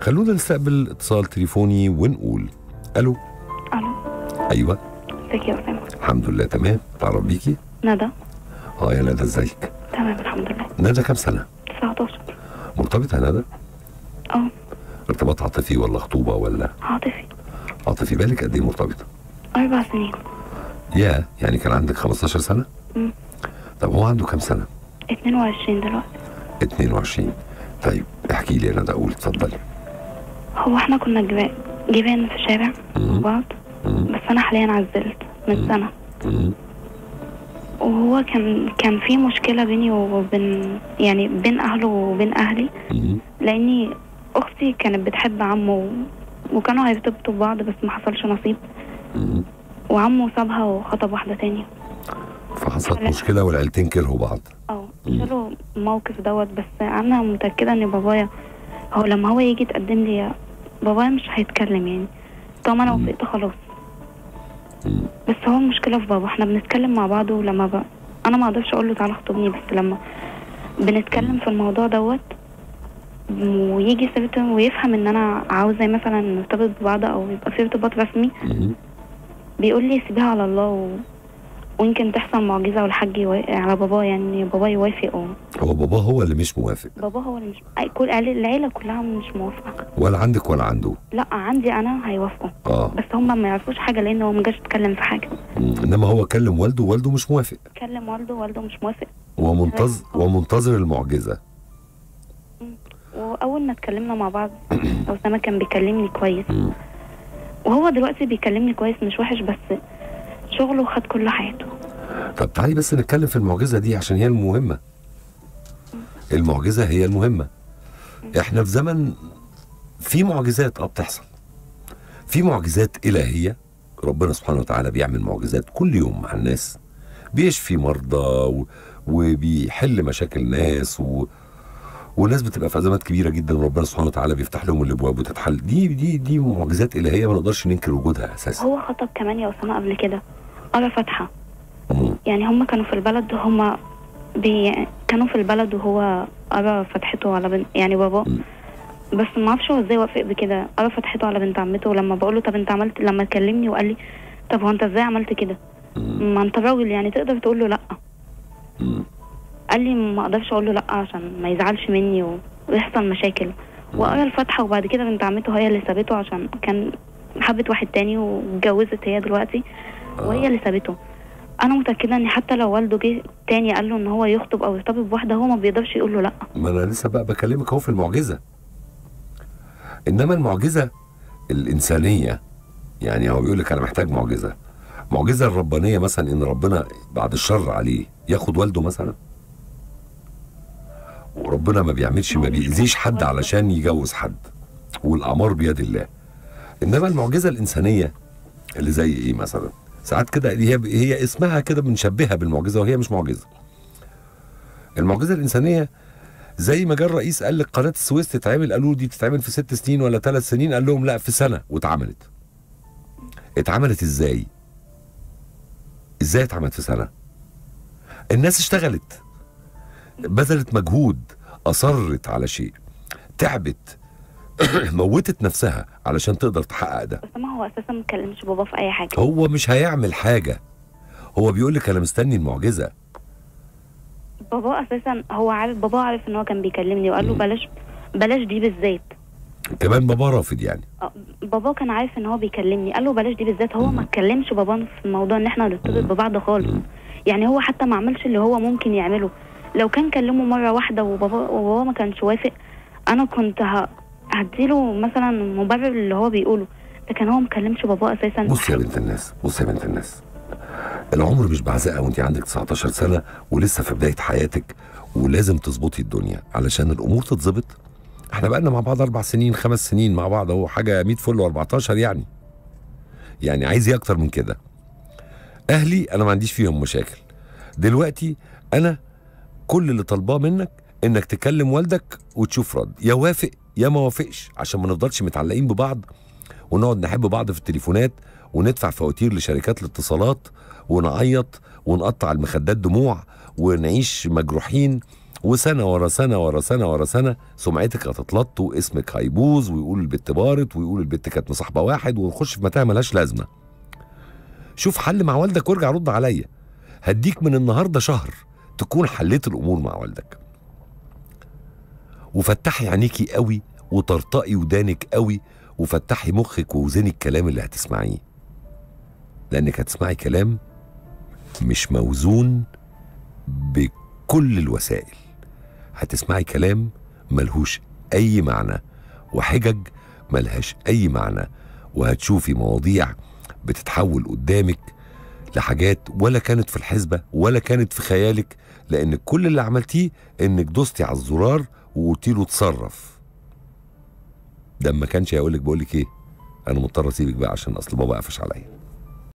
خلونا نستقبل اتصال تليفوني ونقول الو الو ايوه ازيك يا اسامه الحمد لله تمام تعرف بيكي ندى اه يا ندى ازيك تمام الحمد لله ندى كام سنه 19 مرتبطه يا ندى اه ارتباط عاطفي ولا خطوبه ولا عاطفي عاطفي بالك قد ايه مرتبطه اربع سنين يا يعني كان عندك 15 سنه مم. طب هو عنده كام سنه 22 دلوقتي 22 طيب احكي لي يا ندى قول اتفضلي هو احنا كنا جبا- جيران في الشارع مم. بعض مم. بس انا حاليا عزلت من سنه مم. وهو كان كان في مشكله بيني وبين يعني بين اهله وبين اهلي مم. لاني اختي كانت بتحب عمه و... وكانوا هيرتبطوا ببعض بس ما حصلش نصيب مم. وعمه سابها وخطب واحده تانية فحصلت مشكله والعيلتين كرهوا بعض اه شالوا الموقف دوت بس انا متاكده ان بابايا هو لما هو يجي يتقدم لي بابايا مش هيتكلم يعني طالما انا وافقت خلاص مم. بس هو المشكله في بابا احنا بنتكلم مع بعض ولما ب... انا ما اقدرش اقول له تعالى خطبني بس لما بنتكلم في الموضوع دوت ويجي سيرته ويفهم ان انا عاوزه مثلا نرتبط ببعض او يبقى في ارتباط رسمي مم. بيقول لي سيبيها على الله و... ويمكن تحصل معجزه والحاج يوا... على بابا يعني بابا يوافق اه هو بابا هو اللي مش موافق بابا هو اللي مش أي- كل العيله كلها مش موافقه ولا عندك ولا عنده لا عندي انا هيوافقوا اه بس هم ما يعرفوش حاجه لان هو ما جاش يتكلم في حاجه مم. انما هو كلم والده ووالده مش موافق كلم والده والده مش موافق ومنتظر ومنتظر المعجزه واول ما اتكلمنا مع بعض اسامه كان بيكلمني كويس مم. وهو دلوقتي بيكلمني كويس مش وحش بس شغله خد كل حياته طب تعالي بس نتكلم في المعجزه دي عشان هي المهمه المعجزه هي المهمه احنا في زمن في معجزات اه بتحصل في معجزات الهيه ربنا سبحانه وتعالى بيعمل معجزات كل يوم مع الناس بيشفي مرضى و... وبيحل مشاكل ناس و... والناس بتبقى في ازمات كبيره جدا وربنا سبحانه وتعالى بيفتح لهم الابواب وتتحل دي دي دي معجزات الهيه ما نقدرش ننكر وجودها اساسا هو خطب كمان يا اسامه قبل كده قرا فاتحه مم. يعني هم كانوا في البلد هم بي... كانوا في البلد وهو قرا فتحته على بنت يعني بابا مم. بس ما اعرفش هو ازاي وافق بكده قرا فتحته على بنت عمته ولما بقول له طب انت عملت لما كلمني وقال لي طب هو انت ازاي عملت كده مم. ما انت راجل يعني تقدر تقول له لا مم. قال لي ما اقدرش اقول له لا عشان ما يزعلش مني و... ويحصل مشاكل وقرا الفاتحه وبعد كده بنت عمته هي اللي سابته عشان كان حبت واحد تاني واتجوزت هي دلوقتي وهي اللي سابته انا متاكده ان حتى لو والده جه تاني قال له ان هو يخطب او يرتبط بواحده هو ما بيقدرش يقول له لا ما انا لسه بقى بكلمك اهو في المعجزه انما المعجزه الانسانيه يعني هو بيقول لك انا محتاج معجزه معجزه الربانيه مثلا ان ربنا بعد الشر عليه ياخد والده مثلا وربنا ما بيعملش ما بيأذيش حد علشان يجوز حد والاعمار بيد الله انما المعجزه الانسانيه اللي زي ايه مثلا ساعات كده هي هي اسمها كده بنشبهها بالمعجزه وهي مش معجزه المعجزه الانسانيه زي ما جه الرئيس قال لك قناه السويس تتعمل قالوا دي تتعمل في ست سنين ولا ثلاث سنين قال لهم لا في سنه واتعملت اتعملت ازاي ازاي اتعملت في سنه الناس اشتغلت بذلت مجهود اصرت على شيء تعبت موتت نفسها علشان تقدر تحقق ده بس ما هو اساسا ما كلمش بابا في اي حاجه هو مش هيعمل حاجه هو بيقول لك انا مستني المعجزه بابا اساسا هو عارف بابا عارف ان هو كان بيكلمني وقال له بلاش بلاش دي بالذات كمان بابا رافض يعني آه، بابا كان عارف ان هو بيكلمني قال له بلاش دي بالذات هو ما اتكلمش بابا في موضوع ان احنا نرتبط ببعض خالص يعني هو حتى ما عملش اللي هو ممكن يعمله لو كان كلمه مره واحده وبابا وبابا ما كانش وافق انا كنت ه... هديله مثلا مبرر اللي هو بيقوله لكن هو ما كلمش بابا اساسا بص يا بنت الناس بص يا بنت الناس العمر مش بعزقه وانت عندك 19 سنه ولسه في بدايه حياتك ولازم تظبطي الدنيا علشان الامور تتظبط احنا بقالنا مع بعض اربع سنين خمس سنين مع بعض اهو حاجه 100 فل و14 يعني يعني عايز ايه اكتر من كده اهلي انا ما عنديش فيهم مشاكل دلوقتي انا كل اللي طالباه منك انك تكلم والدك وتشوف رد يا وافق يا ما وافقش عشان ما نفضلش متعلقين ببعض ونقعد نحب بعض في التليفونات وندفع فواتير لشركات الاتصالات ونعيط ونقطع المخدات دموع ونعيش مجروحين وسنه ورا سنه ورا سنه ورا سنه سمعتك هتتلط واسمك هيبوظ ويقول البت بارت ويقول البت كانت مصاحبه واحد ونخش في متاهه ملهاش لازمه شوف حل مع والدك وارجع رد عليا هديك من النهارده شهر تكون حليت الامور مع والدك وفتحي عينيكي قوي وطرطقي ودانك قوي وفتحي مخك ووزني الكلام اللي هتسمعيه لانك هتسمعي كلام مش موزون بكل الوسائل هتسمعي كلام ملهوش اي معنى وحجج ملهاش اي معنى وهتشوفي مواضيع بتتحول قدامك لحاجات ولا كانت في الحسبة ولا كانت في خيالك لأن كل اللي عملتيه إنك دوستي على الزرار وقلتي له اتصرف ده ما كانش هيقول لك بقول لك ايه انا مضطر اسيبك بقى عشان اصل بابا قفش عليا